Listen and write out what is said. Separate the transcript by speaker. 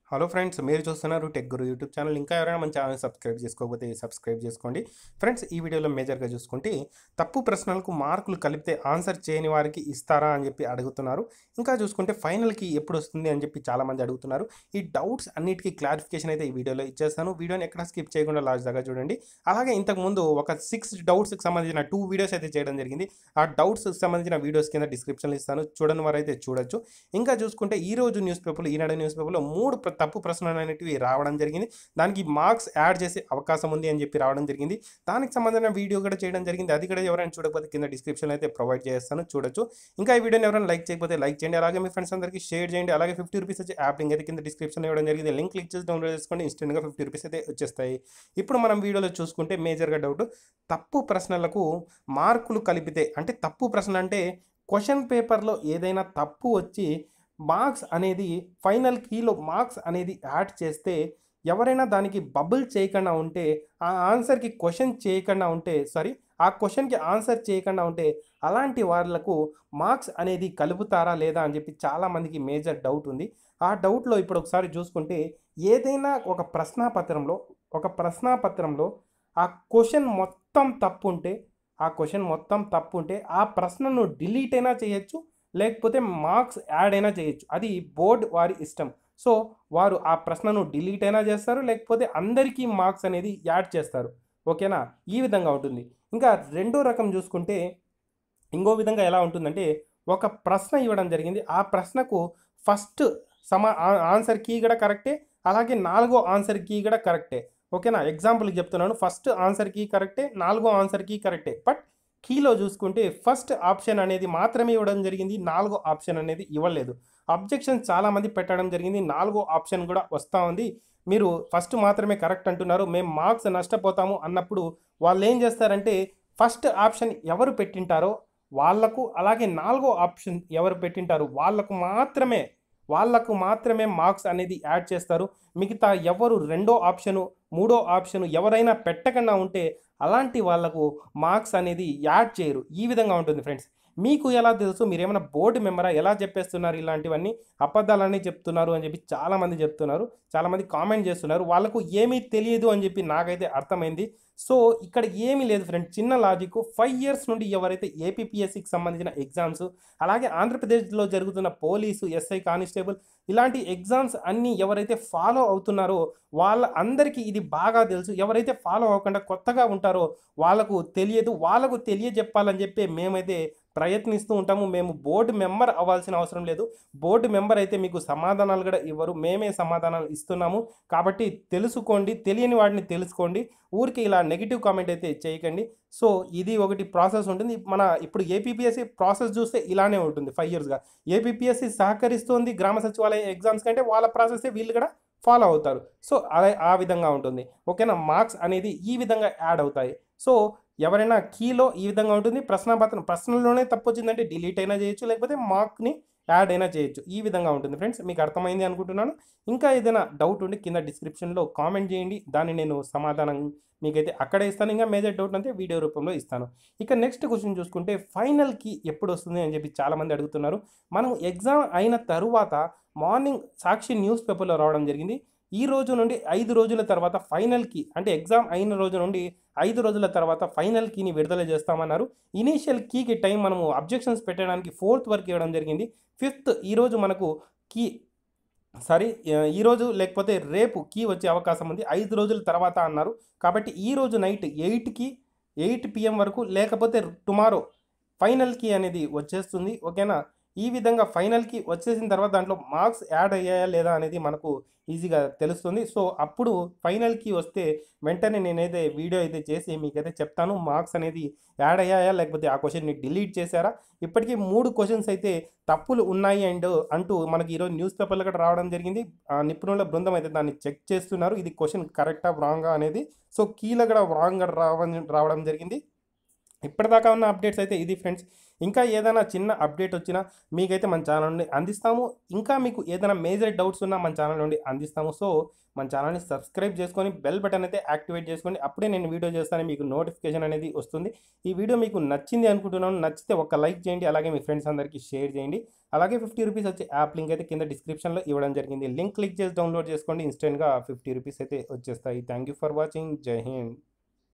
Speaker 1: hello friends మీరు చూస్తున్నారు tech గురు YouTube channel ఇంకా ఎవరైనా మన ఛానల్ సబ్స్క్రైబ్ చేసుకోకపోతే సబ్స్క్రైబ్ చేసుకోండి ఫ్రెండ్స్ ఈ వీడియోలో మేజర్గా చూసుకుంటే తప్పు ప్రశ్నలకు మార్కులు కలిపితే ఆన్సర్ చేయని వారికి ఇస్తారా అని చెప్పి అడుగుతున్నారు ఇంకా చూసుకుంటే ఫైనల్కి ఎప్పుడు వస్తుంది అని చెప్పి చాలామంది అడుగుతున్నారు ఈ డౌట్స్ అన్నిటికీ క్లారిఫికేషన్ అయితే ఈ వీడియోలో ఇచ్చేస్తాను వీడియోని ఎక్కడ స్కిప్ చేయకుండా లాస్ట్ దాకా చూడండి అలాగే ఇంతకుముందు ఒక సిక్స్ డౌట్స్కి సంబంధించిన టూ వీడియోస్ అయితే చేయడం జరిగింది ఆ డౌట్స్కి సంబంధించిన వీడియోస్ కింద డిస్క్రిప్షన్లో ఇస్తాను చూడని వారైతే చూడొచ్చు ఇంకా చూసుకుంటే ఈ రోజు న్యూస్ పేపర్లో ఈనాడు న్యూస్ పేపర్లో మూడు ప్ర- తప్పు ప్రశ్నలు అనేటివి రావడం జరిగింది దానికి మార్క్స్ యాడ్ చేసే అవకాశం ఉంది అని చెప్పి రావడం జరిగింది దానికి సంబంధించిన వీడియో కూడా చేయడం జరిగింది అది కూడా ఎవరైనా చూడకపోతే కింద డిస్క్రిప్షన్లో అయితే ప్రొవైడ్ చేస్తాను చూడొచ్చు ఇంకా ఈ వీడియోని ఎవరైనా లైక్ చేయకపోతే లైక్ చేయండి అలాగే మీ ఫ్రెండ్స్ అందరికీ షేర్ చేయండి అలాగే ఫిఫ్టీ రూపీస్ వచ్చే యాప్ లింక్ అయితే కింద డిస్క్రిప్షన్ ఇవ్వడం జరిగింది లింక్ క్లిక్ చేసి డౌన్లోడ్ చేసుకోండి ఇన్స్టెంట్గా ఫిఫ్టీ రూపీస్ అయితే వచ్చేస్తాయి ఇప్పుడు మనం వీడియోలో చూసుకుంటే మేజర్గా డౌట్ తప్పు ప్రశ్నలకు మార్కులు కలిపితే అంటే తప్పు ప్రశ్న అంటే క్వశ్చన్ పేపర్లో ఏదైనా తప్పు వచ్చి మార్క్స్ అనేది ఫైనల్ కీలో మార్క్స్ అనేది యాడ్ చేస్తే ఎవరైనా దానికి బబుల్ చేయకుండా ఉంటే ఆ ఆన్సర్కి క్వశ్చన్ చేయకుండా ఉంటే సారీ ఆ క్వశ్చన్కి ఆన్సర్ చేయకుండా ఉంటే అలాంటి వాళ్ళకు మార్క్స్ అనేది కలుపుతారా లేదా అని చెప్పి చాలామందికి మేజర్ డౌట్ ఉంది ఆ డౌట్లో ఇప్పుడు ఒకసారి చూసుకుంటే ఏదైనా ఒక ప్రశ్నాపత్రంలో ఒక ప్రశ్నాపత్రంలో ఆ క్వశ్చన్ మొత్తం తప్పు ఉంటే ఆ క్వశ్చన్ మొత్తం తప్పు ఉంటే ఆ ప్రశ్నను డిలీట్ అయినా చేయొచ్చు లేకపోతే మార్క్స్ యాడ్ అయినా చేయొచ్చు అది బోర్డ్ వారి ఇష్టం సో వారు ఆ ప్రశ్నను డిలీట్ అయినా చేస్తారు లేకపోతే అందరికీ మార్క్స్ అనేది యాడ్ చేస్తారు ఓకేనా ఈ విధంగా ఉంటుంది ఇంకా రెండో రకం చూసుకుంటే ఇంకో విధంగా ఎలా ఉంటుందంటే ఒక ప్రశ్న ఇవ్వడం జరిగింది ఆ ప్రశ్నకు ఫస్ట్ సమా ఆ- ఆన్సర్ కీ కూడా కరెక్టే అలాగే నాలుగో ఆన్సర్ కీ కూడా కరెక్టే ఓకేనా ఎగ్జాంపుల్కి చెప్తున్నాను ఫస్ట్ ఆన్సర్ కీ కరెక్టే నాలుగో ఆన్సర్ కీ కరెక్టే బట్ కీలో చూసుకుంటే ఫస్ట్ ఆప్షన్ అనేది మాత్రమే ఇవ్వడం జరిగింది నాలుగో ఆప్షన్ అనేది ఇవ్వలేదు అబ్జెక్షన్ చాలామంది పెట్టడం జరిగింది నాలుగో ఆప్షన్ కూడా వస్తూ ఉంది మీరు ఫస్ట్ మాత్రమే కరెక్ట్ అంటున్నారు మేము మార్క్స్ నష్టపోతాము అన్నప్పుడు వాళ్ళు ఏం చేస్తారంటే ఫస్ట్ ఆప్షన్ ఎవరు పెట్టింటారో వాళ్లకు అలాగే నాలుగో ఆప్షన్ ఎవరు పెట్టింటారు వాళ్లకు మాత్రమే వాళ్లకు మాత్రమే మార్క్స్ అనేది యాడ్ చేస్తారు మిగతా ఎవరు రెండో ఆప్షను మూడో ఆప్షను ఎవరైనా పెట్టకుండా ఉంటే అలాంటి వాళ్లకు మార్క్స్ అనేది యాడ్ చేయరు ఈ విధంగా ఉంటుంది ఫ్రెండ్స్ మీకు ఎలా తెలుసు మీరు ఏమైనా బోర్డు మెంబరా ఎలా చెప్పేస్తున్నారు ఇలాంటివన్నీ అబద్ధాలన్నీ చెప్తున్నారు అని చెప్పి చాలామంది చెప్తున్నారు చాలామంది కామెంట్ చేస్తున్నారు వాళ్ళకు ఏమీ తెలియదు అని చెప్పి నాకైతే అర్థమైంది సో ఇక్కడ ఏమీ లేదు ఫ్రెండ్ చిన్న లాజిక్ ఫైవ్ ఇయర్స్ నుండి ఎవరైతే ఏపీపీఎస్సికి సంబంధించిన ఎగ్జామ్స్ అలాగే ఆంధ్రప్రదేశ్లో జరుగుతున్న పోలీసు ఎస్ఐ కానిస్టేబుల్ ఇలాంటి ఎగ్జామ్స్ అన్నీ ఎవరైతే ఫాలో అవుతున్నారో వాళ్ళ అందరికీ ఇది బాగా తెలుసు ఎవరైతే ఫాలో అవ్వకుండా కొత్తగా ఉంటారో వాళ్ళకు తెలియదు వాళ్ళకు తెలియజెప్పాలని చెప్పి మేమైతే ప్రయత్నిస్తూ ఉంటాము మేము బోర్డు మెంబర్ అవ్వాల్సిన అవసరం లేదు బోర్డు మెంబర్ అయితే మీకు సమాధానాలు కూడా ఇవ్వరు మేమే సమాధానాలు ఇస్తున్నాము కాబట్టి తెలుసుకోండి తెలియని వాటిని తెలుసుకోండి ఊరికి ఇలా నెగిటివ్ కామెంట్ అయితే చేయకండి సో ఇది ఒకటి ప్రాసెస్ ఉంటుంది మన ఇప్పుడు ఏపీపీఎస్సీ ప్రాసెస్ చూస్తే ఇలానే ఉంటుంది ఫైవ్ ఇయర్స్గా ఏపీపీఎస్సీ సహకరిస్తోంది గ్రామ సచివాలయ ఎగ్జామ్స్ కంటే వాళ్ళ ప్రాసెస్ వీళ్ళు కూడా ఫాలో అవుతారు సో అదే ఆ విధంగా ఉంటుంది ఓకేనా మార్క్స్ అనేది ఈ విధంగా యాడ్ అవుతాయి సో ఎవరైనా కీలో ఈ విధంగా ఉంటుంది ప్రశ్నపత్రం ప్రశ్నలోనే తప్పు వచ్చిందంటే డిలీట్ అయినా చేయొచ్చు లేకపోతే మార్క్ని యాడ్ అయినా చేయొచ్చు ఈ విధంగా ఉంటుంది ఫ్రెండ్స్ మీకు అర్థమైంది అనుకుంటున్నాను ఇంకా ఏదైనా డౌట్ ఉండి కింద డిస్క్రిప్షన్లో కామెంట్ చేయండి దాన్ని నేను సమాధానం మీకైతే అక్కడే ఇస్తాను ఇంకా మేజర్ డౌట్ అంటే వీడియో రూపంలో ఇస్తాను ఇక నెక్స్ట్ క్వశ్చన్ చూసుకుంటే ఫైనల్కి ఎప్పుడు వస్తుంది అని చెప్పి చాలామంది అడుగుతున్నారు మనం ఎగ్జామ్ అయిన తరువాత మార్నింగ్ సాక్షి న్యూస్ పేపర్లో రావడం జరిగింది ఈ రోజు నుండి ఐదు రోజుల తర్వాత ఫైనల్కి అంటే ఎగ్జామ్ అయిన రోజు నుండి ఐదు రోజుల తర్వాత ఫైనల్ కీని విడుదల చేస్తామన్నారు ఇనీషియల్ కీకి టైం మనము అబ్జెక్షన్స్ పెట్టడానికి ఫోర్త్ వరకు ఇవ్వడం జరిగింది ఫిఫ్త్ ఈరోజు మనకు కీ సారీ ఈరోజు లేకపోతే రేపు కీ వచ్చే అవకాశం ఉంది ఐదు రోజుల తర్వాత అన్నారు కాబట్టి ఈ రోజు నైట్ ఎయిట్కి ఎయిట్ పిఎం వరకు లేకపోతే టుమారో ఫైనల్ కీ అనేది వచ్చేస్తుంది ఓకేనా ఈ విధంగా ఫైనల్కి వచ్చేసిన తర్వాత దాంట్లో మార్క్స్ యాడ్ అయ్యాయా లేదా అనేది మనకు ఈజీగా తెలుస్తుంది సో అప్పుడు ఫైనల్కి వస్తే వెంటనే నేనైతే వీడియో అయితే చేసి మీకైతే చెప్తాను మార్క్స్ అనేది యాడ్ అయ్యాయా లేకపోతే ఆ క్వశ్చన్ని డిలీట్ చేశారా ఇప్పటికీ మూడు క్వశ్చన్స్ అయితే తప్పులు ఉన్నాయి అండ్ అంటూ మనకి ఈరోజు న్యూస్ పేపర్లో కూడా రావడం జరిగింది ఆ నిపుణుల బృందం అయితే దాన్ని చెక్ చేస్తున్నారు ఇది క్వశ్చన్ కరెక్టా రాంగా అనేది సో కీలో కూడా రాంగ్ రావడం రావడం జరిగింది ఇప్పటిదాకా ఉన్న అప్డేట్స్ అయితే ఇది ఫ్రెండ్స్ ఇంకా ఏదైనా చిన్న అప్డేట్ వచ్చినా మీకైతే మన ఛానల్ నుండి అందిస్తాము ఇంకా మీకు ఏదైనా మేజర్ డౌట్స్ ఉన్నా మన ఛానల్ నుండి అందిస్తాము సో మన ఛానల్ని సబ్స్క్రైబ్ చేసుకొని బెల్ బటన్ అయితే యాక్టివేట్ చేసుకోండి అప్పుడే నేను వీడియో చేస్తాను మీకు నోటిఫికేషన్ అనేది వస్తుంది ఈ వీడియో మీకు నచ్చింది అనుకుంటున్నాను నచ్చితే ఒక లైక్ చేయండి అలాగే మీ ఫ్రెండ్స్ అందరికీ షేర్ చేయండి అలాగే ఫిఫ్టీ రూపీస్ వచ్చే యాప్ లింక్ అయితే కింద డిస్క్రిప్షన్లో ఇవ్వడం జరిగింది లింక్ క్లిక్ చేసి డౌన్లోడ్ చేసుకోండి ఇన్స్టెంట్గా ఫిఫ్టీ రూపీస్ అయితే వచ్చేస్తాయి థ్యాంక్ యూ ఫర్ వాచింగ్ జై హింద్